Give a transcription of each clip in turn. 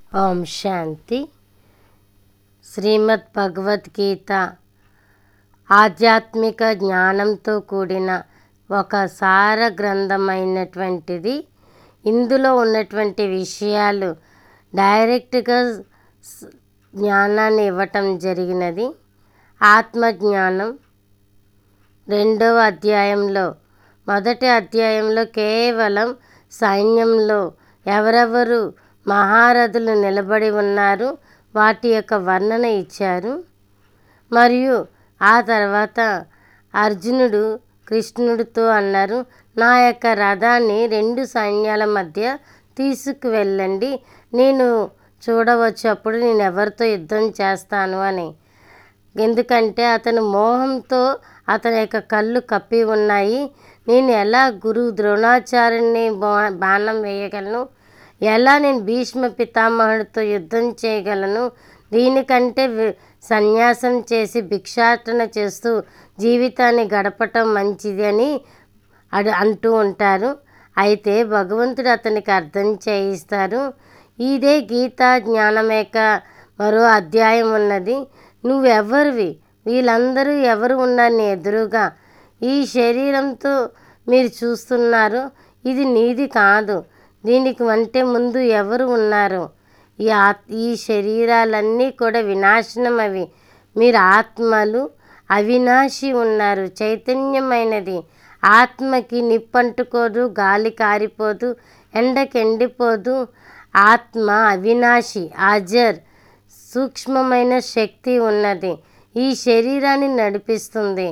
ఓం శాంతి శ్రీమద్ భగవద్గీత ఆధ్యాత్మిక జ్ఞానంతో కూడిన ఒక సార గ్రంథమైనటువంటిది ఇందులో ఉన్నటువంటి విషయాలు డైరెక్ట్గా స్- జ్ఞానాన్ని ఇవ్వటం జరిగినది ఆత్మజ్ఞానం రెండవ అధ్యాయంలో మొదటి అధ్యాయంలో కేవలం సైన్యంలో ఎవరెవరు మహారథులు నిలబడి ఉన్నారు వాటి యొక్క వర్ణన ఇచ్చారు మరియు ఆ తర్వాత అర్జునుడు కృష్ణుడితో అన్నారు నా యొక్క రథాన్ని రెండు సైన్యాల మధ్య తీసుకువెళ్ళండి నేను చూడవచ్చు అప్పుడు నేను ఎవరితో యుద్ధం చేస్తాను అని ఎందుకంటే అతను మోహంతో అతని యొక్క కళ్ళు కప్పి ఉన్నాయి నేను ఎలా గురు ద్రోణాచార్యుని బా- బాణం వేయగలను ఎలా నేను భీష్మ పితామహుడితో యుద్ధం చేయగలను దీనికంటే వి- సన్యాసం చేసి భిక్షాటన చేస్తూ జీవితాన్ని గడపటం మంచిది అని అడు అంటూ ఉంటారు అయితే భగవంతుడు అతనికి అర్థం చేయిస్తారు ఇదే గీతా జ్ఞానం యొక్క మరో అధ్యాయం ఉన్నది నువ్వెవరివి వీళ్ళందరూ ఎవరు ఉన్నారు నీ ఎదురుగా ఈ శరీరంతో మీరు చూస్తున్నారు ఇది నీది కాదు దీనికి అంటే ముందు ఎవరు ఉన్నారు ఈ ఆత్ ఈ శరీరాలన్నీ కూడా వినాశనం అవి మీరు ఆత్మలు అవినాశి ఉన్నారు చైతన్యమైనది ఆత్మకి నిప్పంటుకోదు గాలి కారిపోదు ఎండకి ఎండిపోదు ఆత్మ అవినాశి అజర్ సూక్ష్మమైన శక్తి ఉన్నది ఈ శరీరాన్ని నడిపిస్తుంది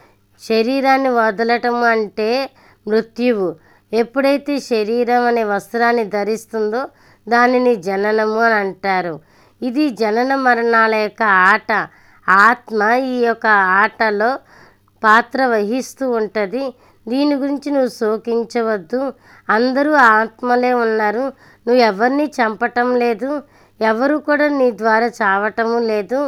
శరీరాన్ని వదలటం అంటే మృత్యువు ఎప్పుడైతే శరీరం అనే వస్త్రాన్ని ధరిస్తుందో దానిని జననము అని అంటారు ఇది జనన మరణాల యొక్క ఆట ఆత్మ ఈ యొక్క ఆటలో పాత్ర వహిస్తూ ఉంటుంది దీని గురించి నువ్వు శోకించవద్దు అందరూ ఆత్మలే ఉన్నారు నువ్వు ఎవరిని చంపటం లేదు ఎవరు కూడా నీ ద్వారా చావటము లేదు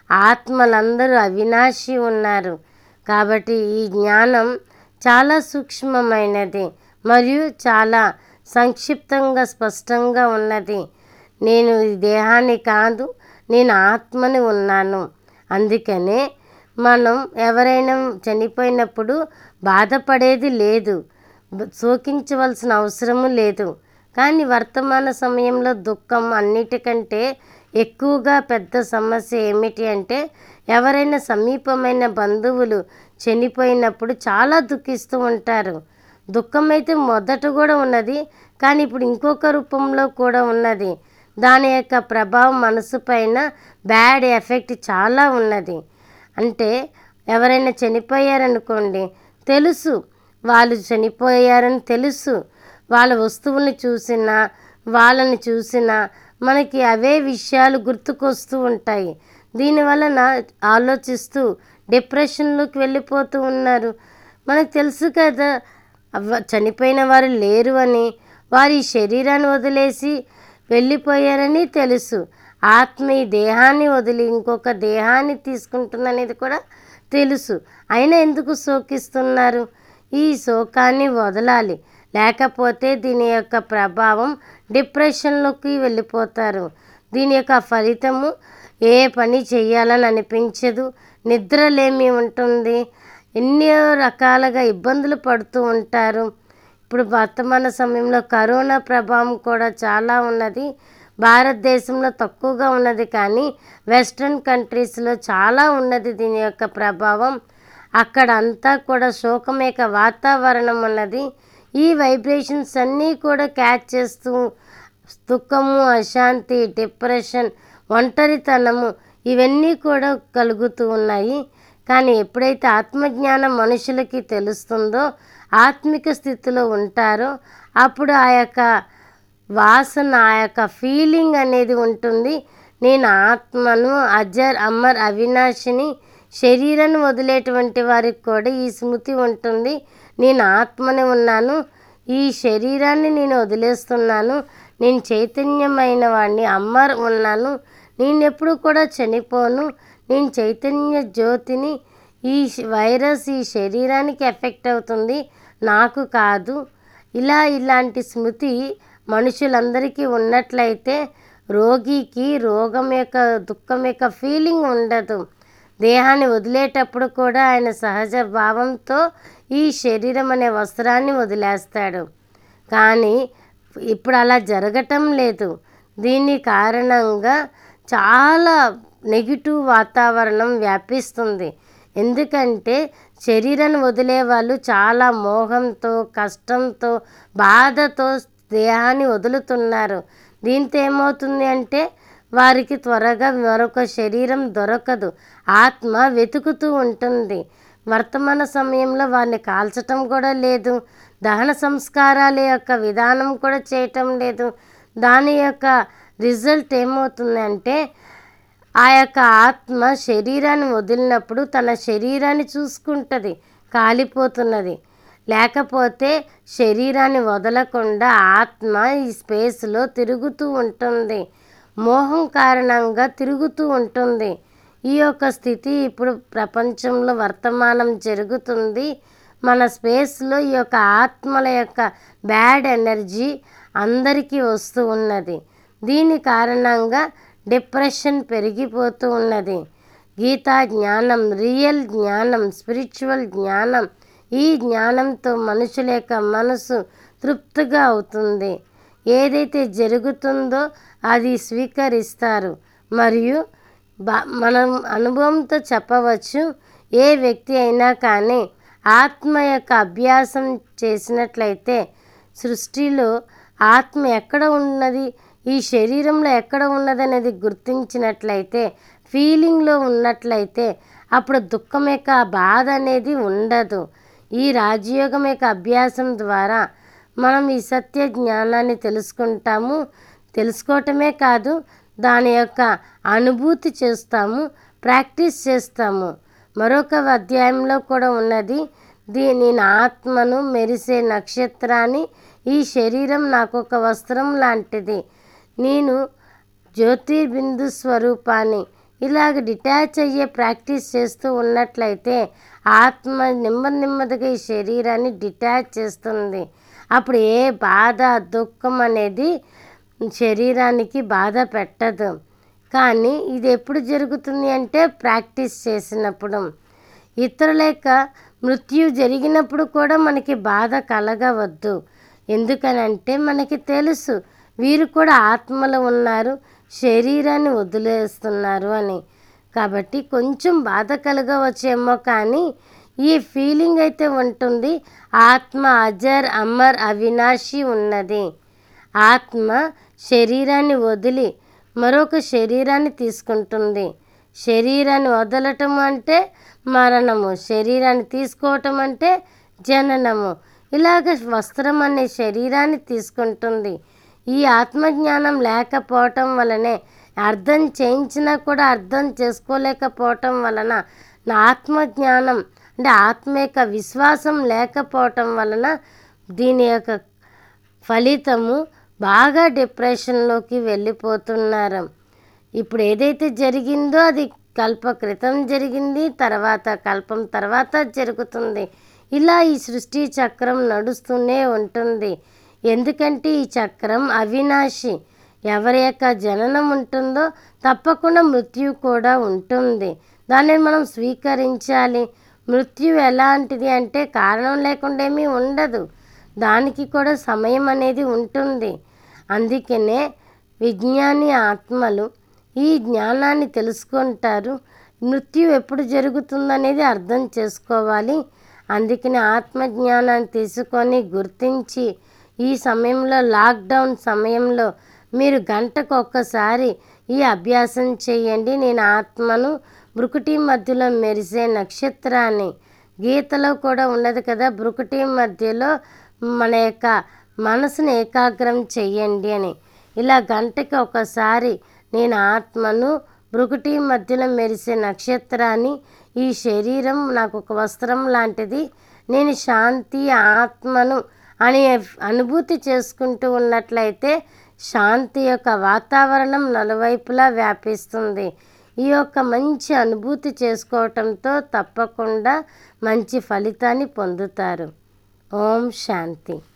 ఆత్మలందరూ అవినాశి ఉన్నారు కాబట్టి ఈ జ్ఞానం చాలా సూక్ష్మమైనది మరియు చాలా సంక్షిప్తంగా స్పష్టంగా ఉన్నది నేను ఈ దేహాన్ని కాదు నేను ఆత్మని ఉన్నాను అందుకనే మనం ఎవరైనా చనిపోయినప్పుడు బాధపడేది లేదు బ- శోకించవలసిన అవసరము లేదు కానీ వర్తమాన సమయంలో దుఃఖం అన్నిటికంటే ఎక్కువగా పెద్ద సమస్య ఏమిటి అంటే ఎవరైనా సమీపమైన బంధువులు చనిపోయినప్పుడు చాలా దుఃఖిస్తూ ఉంటారు దుఃఖం అయితే మొదట కూడా ఉన్నది కానీ ఇప్పుడు ఇంకొక రూపంలో కూడా ఉన్నది దాని యొక్క ప్రభావం మనసు పైన బ్యాడ్ ఎఫెక్ట్ చాలా ఉన్నది అంటే ఎవరైనా చనిపోయారనుకోండి తెలుసు వాళ్ళు చనిపోయారని తెలుసు వాళ్ళ వస్తువుల్ని చూసినా వాళ్ళని చూసినా మనకి అవే విషయాలు గుర్తుకొస్తూ ఉంటాయి దీనివలన ఆలోచిస్తూ డిప్రెషన్లోకి వెళ్ళిపోతూ ఉన్నారు మనకు తెలుసు కదా అవ్వ చనిపోయిన వారు లేరు అని వారి శరీరాన్ని వదిలేసి వెళ్ళిపోయారని తెలుసు ఆత్మ ఈ దేహాన్ని వదిలి ఇంకొక దేహాన్ని తీసుకుంటుందనేది కూడా తెలుసు అయినా ఎందుకు శోకిస్తున్నారు ఈ శోకాన్ని వదలాలి లేకపోతే దీని యొక్క ప్రభావం డిప్రెషన్లోకి వెళ్ళిపోతారు దీని యొక్క ఫలితము ఏ పని చేయాలని అనిపించదు నిద్రలేమి ఉంటుంది ఎన్నో రకాలుగా ఇబ్బందులు పడుతూ ఉంటారు ఇప్పుడు వర్తమాన సమయంలో కరోనా ప్రభావం కూడా చాలా ఉన్నది భారతదేశంలో తక్కువగా ఉన్నది కానీ వెస్ట్రన్ కంట్రీస్లో చాలా ఉన్నది దీని యొక్క ప్రభావం అక్కడ అంతా కూడా శోకమేక వాతావరణం ఉన్నది ఈ వైబ్రేషన్స్ అన్నీ కూడా క్యాచ్ చేస్తూ దుఃఖము అశాంతి డిప్రెషన్ ఒంటరితనము ఇవన్నీ కూడా కలుగుతూ ఉన్నాయి కానీ ఎప్పుడైతే ఆత్మజ్ఞానం మనుషులకి తెలుస్తుందో ఆత్మిక స్థితిలో ఉంటారో అప్పుడు ఆ యొక్క వాసన ఆ యొక్క ఫీలింగ్ అనేది ఉంటుంది నేను ఆత్మను అజర్ అమర్ అవినాశిని శరీరాన్ని వదిలేటువంటి వారికి కూడా ఈ స్మృతి ఉంటుంది నేను ఆత్మని ఉన్నాను ఈ శరీరాన్ని నేను వదిలేస్తున్నాను నేను చైతన్యమైన వాడిని అమ్మర్ ఉన్నాను నేను ఎప్పుడు కూడా చనిపోను నేను చైతన్య జ్యోతిని ఈ శ- వైరస్ ఈ శరీరానికి ఎఫెక్ట్ అవుతుంది నాకు కాదు ఇలా ఇలాంటి స్మృతి మనుషులందరికీ ఉన్నట్లయితే రోగికి రోగం యొక్క దుఃఖం యొక్క ఫీలింగ్ ఉండదు దేహాన్ని వదిలేటప్పుడు కూడా ఆయన సహజ భావంతో ఈ శరీరం అనే వస్త్రాన్ని వదిలేస్తాడు కానీ ఇప్పుడు అలా జరగటం లేదు దీని కారణంగా చాలా నెగిటివ్ వాతావరణం వ్యాపిస్తుంది ఎందుకంటే శరీరాన్ని వదిలే వాళ్ళు చాలా మోహంతో కష్టంతో బాధతో దేహాన్ని వదులుతున్నారు దీంతో ఏమవుతుంది అంటే వారికి త్వరగా మరొక శరీరం దొరకదు ఆత్మ వెతుకుతూ ఉంటుంది వర్తమాన సమయంలో వారిని కాల్చటం కూడా లేదు దహన సంస్కారాల యొక్క విధానం కూడా చేయటం లేదు దాని యొక్క రిజల్ట్ ఏమవుతుందంటే ఆ యొక్క ఆత్మ శరీరాన్ని వదిలినప్పుడు తన శరీరాన్ని చూసుకుంటుంది కాలిపోతున్నది లేకపోతే శరీరాన్ని వదలకుండా ఆత్మ ఈ స్పేస్లో తిరుగుతూ ఉంటుంది మోహం కారణంగా తిరుగుతూ ఉంటుంది ఈ యొక్క స్థితి ఇప్పుడు ప్రపంచంలో వర్తమానం జరుగుతుంది మన స్పేస్లో ఈ యొక్క ఆత్మల యొక్క బ్యాడ్ ఎనర్జీ అందరికీ వస్తూ ఉన్నది దీని కారణంగా డిప్రెషన్ పెరిగిపోతూ ఉన్నది గీతా జ్ఞానం రియల్ జ్ఞానం స్పిరిచువల్ జ్ఞానం ఈ జ్ఞానంతో మనుషుల యొక్క మనసు తృప్తిగా అవుతుంది ఏదైతే జరుగుతుందో అది స్వీకరిస్తారు మరియు బా మనం అనుభవంతో చెప్పవచ్చు ఏ వ్యక్తి అయినా కానీ ఆత్మ యొక్క అభ్యాసం చేసినట్లయితే సృష్టిలో ఆత్మ ఎక్కడ ఉన్నది ఈ శరీరంలో ఎక్కడ ఉన్నదనేది గుర్తించినట్లయితే ఫీలింగ్లో ఉన్నట్లయితే అప్పుడు దుఃఖం యొక్క బాధ అనేది ఉండదు ఈ రాజయోగం యొక్క అభ్యాసం ద్వారా మనం ఈ సత్య జ్ఞానాన్ని తెలుసుకుంటాము తెలుసుకోవటమే కాదు దాని యొక్క అనుభూతి చేస్తాము ప్రాక్టీస్ చేస్తాము మరొక అధ్యాయంలో కూడా ఉన్నది దీని నా ఆత్మను మెరిసే నక్షత్రాన్ని ఈ శరీరం నాకు ఒక వస్త్రం లాంటిది నేను జ్యోతిర్బిందు స్వరూపాన్ని ఇలాగ డిటాచ్ అయ్యే ప్రాక్టీస్ చేస్తూ ఉన్నట్లయితే ఆత్మ నెమ్మది నెమ్మదిగా ఈ శరీరాన్ని డిటాచ్ చేస్తుంది అప్పుడు ఏ బాధ దుఃఖం అనేది శరీరానికి బాధ పెట్టదు కానీ ఇది ఎప్పుడు జరుగుతుంది అంటే ప్రాక్టీస్ చేసినప్పుడు ఇతరుల యొక్క మృత్యు జరిగినప్పుడు కూడా మనకి బాధ కలగవద్దు ఎందుకనంటే మనకి తెలుసు వీరు కూడా ఆత్మలో ఉన్నారు శరీరాన్ని వదిలేస్తున్నారు అని కాబట్టి కొంచెం బాధ కలగవచ్చేమో కానీ ఈ ఫీలింగ్ అయితే ఉంటుంది ఆత్మ అజర్ అమర్ అవినాశి ఉన్నది ఆత్మ శరీరాన్ని వదిలి మరొక శరీరాన్ని తీసుకుంటుంది శరీరాన్ని వదలటం అంటే మరణము శరీరాన్ని తీసుకోవటం అంటే జననము ఇలాగ వస్త్రం అనే శరీరాన్ని తీసుకుంటుంది ఈ ఆత్మజ్ఞానం లేకపోవటం వలనే అర్థం చేయించినా కూడా అర్థం చేసుకోలేకపోవటం వలన నా ఆత్మజ్ఞానం అంటే ఆత్మ యొక్క విశ్వాసం లేకపోవటం వలన దీని యొక్క ఫలితము బాగా డిప్రెషన్లోకి వెళ్ళిపోతున్నారు ఇప్పుడు ఏదైతే జరిగిందో అది కల్ప క్రితం జరిగింది తర్వాత కల్పం తర్వాత జరుగుతుంది ఇలా ఈ సృష్టి చక్రం నడుస్తూనే ఉంటుంది ఎందుకంటే ఈ చక్రం అవినాశి ఎవరి యొక్క జననం ఉంటుందో తప్పకుండా మృత్యు కూడా ఉంటుంది దాన్ని మనం స్వీకరించాలి మృత్యు ఎలాంటిది అంటే కారణం లేకుండా ఏమీ ఉండదు దానికి కూడా సమయం అనేది ఉంటుంది అందుకనే విజ్ఞాని ఆత్మలు ఈ జ్ఞానాన్ని తెలుసుకుంటారు మృత్యు ఎప్పుడు జరుగుతుందనేది అర్థం చేసుకోవాలి అందుకని ఆత్మజ్ఞానాన్ని తీసుకొని గుర్తించి ఈ సమయంలో లాక్డౌన్ సమయంలో మీరు గంటకు ఒక్కసారి ఈ అభ్యాసం చేయండి నేను ఆత్మను బ్రుకుటి మధ్యలో మెరిసే నక్షత్రాన్ని గీతలో కూడా ఉన్నది కదా బ్రుకుటి మధ్యలో మన యొక్క మనసును ఏకాగ్రం చెయ్యండి అని ఇలా గంటకి ఒకసారి నేను ఆత్మను బ్రుకుటి మధ్యలో మెరిసే నక్షత్రాన్ని ఈ శరీరం నాకు ఒక వస్త్రం లాంటిది నేను శాంతి ఆత్మను అనే అనుభూతి చేసుకుంటూ ఉన్నట్లయితే శాంతి యొక్క వాతావరణం నలువైపులా వ్యాపిస్తుంది ఈ యొక్క మంచి అనుభూతి చేసుకోవటంతో తప్పకుండా మంచి ఫలితాన్ని పొందుతారు ఓం శాంతి